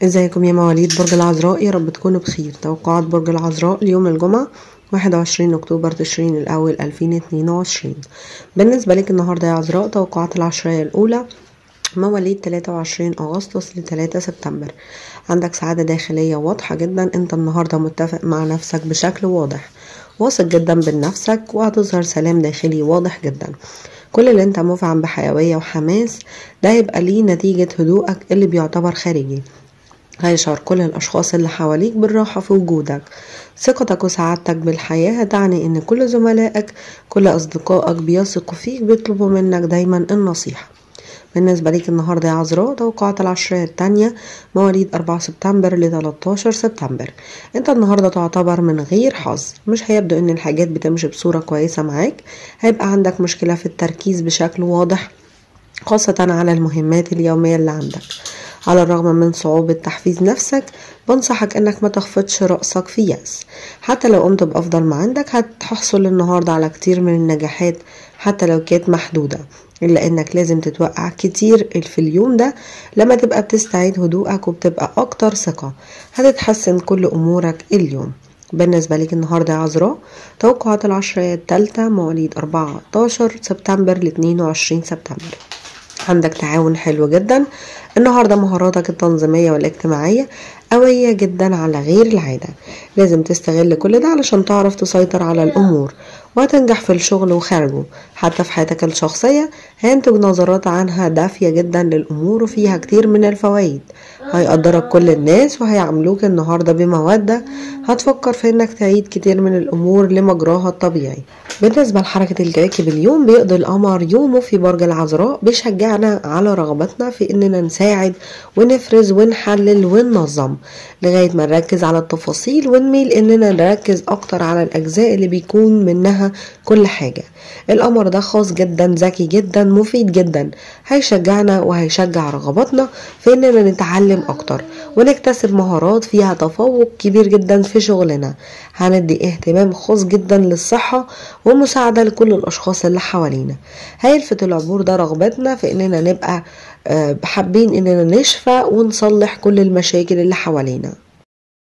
ازيكم يا مواليد برج العذراء يا رب تكونوا بخير توقعات برج العذراء ليوم الجمعة 21 اكتوبر تشرين الاول 2022 بالنسبة لك النهاردة يا عذراء توقعات العشرية الاولى مواليد 23 اغسطس ل 3 سبتمبر عندك سعادة داخلية واضحة جدا انت النهاردة متفق مع نفسك بشكل واضح واثق جدا بنفسك وهتظهر سلام داخلي واضح جدا كل اللي انت مفعم بحيوية وحماس ده هيبقى ليه نتيجة هدوءك اللي بيعتبر خارجي هيشعر كل الأشخاص اللي حواليك بالراحة في وجودك ثقتك وسعادتك بالحياة تعني إن كل زملائك كل أصدقائك بيثقوا فيك بيطلبوا منك دايما النصيحة بالنسبة ليك النهاردة يا عذراء توقعات العشرية التانية مواليد 4 سبتمبر ل 13 سبتمبر انت النهاردة تعتبر من غير حظ مش هيبدو ان الحاجات بتمشي بصورة كويسة معاك هيبقى عندك مشكلة في التركيز بشكل واضح خاصة على المهمات اليومية اللي عندك على الرغم من صعوبة تحفيز نفسك بنصحك انك ما تخفضش رأسك في يأس حتى لو قمت بأفضل ما عندك هتحصل النهاردة على كتير من النجاحات حتى لو كانت محدودة إلا إنك لازم تتوقع كتير في اليوم ده لما تبقى بتستعيد هدوءك وبتبقى أكتر ثقة هتتحسن كل أمورك اليوم بالنسبة لك النهاردة يا عذراء توقعات العشرية التالتة مواليد 14 سبتمبر ل 22 سبتمبر عندك تعاون حلو جدا النهاردة مهاراتك التنظيمية والاجتماعية قوية جدا على غير العادة لازم تستغل كل ده علشان تعرف تسيطر على الأمور وهتنجح في الشغل وخارجه حتى في حياتك الشخصية هينتج نظرات عنها دافية جدا للأمور وفيها كتير من الفوائد هيقدرك كل الناس وهيعملوك النهاردة بمودة هتفكر في انك تعيد كتير من الأمور لمجراها الطبيعي بالنسبة لحركة الكواكب اليوم بيقضي القمر يومه في برج العذراء بيشجعنا على رغبتنا في اننا نساعد ونفرز ونحلل وننظم لغاية ما نركز على التفاصيل ونميل اننا نركز اكتر على الاجزاء اللي بيكون منها كل حاجة القمر ده خاص جدا ذكي جدا مفيد جدا هيشجعنا وهيشجع رغباتنا في اننا نتعلم اكتر ونكتسب مهارات فيها تفوق كبير جدا في شغلنا هندي اهتمام خاص جدا للصحة ومساعدة لكل الاشخاص اللي حوالينا هيلفت العبور ده رغبتنا في اننا نبقى حابين اننا نشفى ونصلح كل المشاكل اللي حوالينا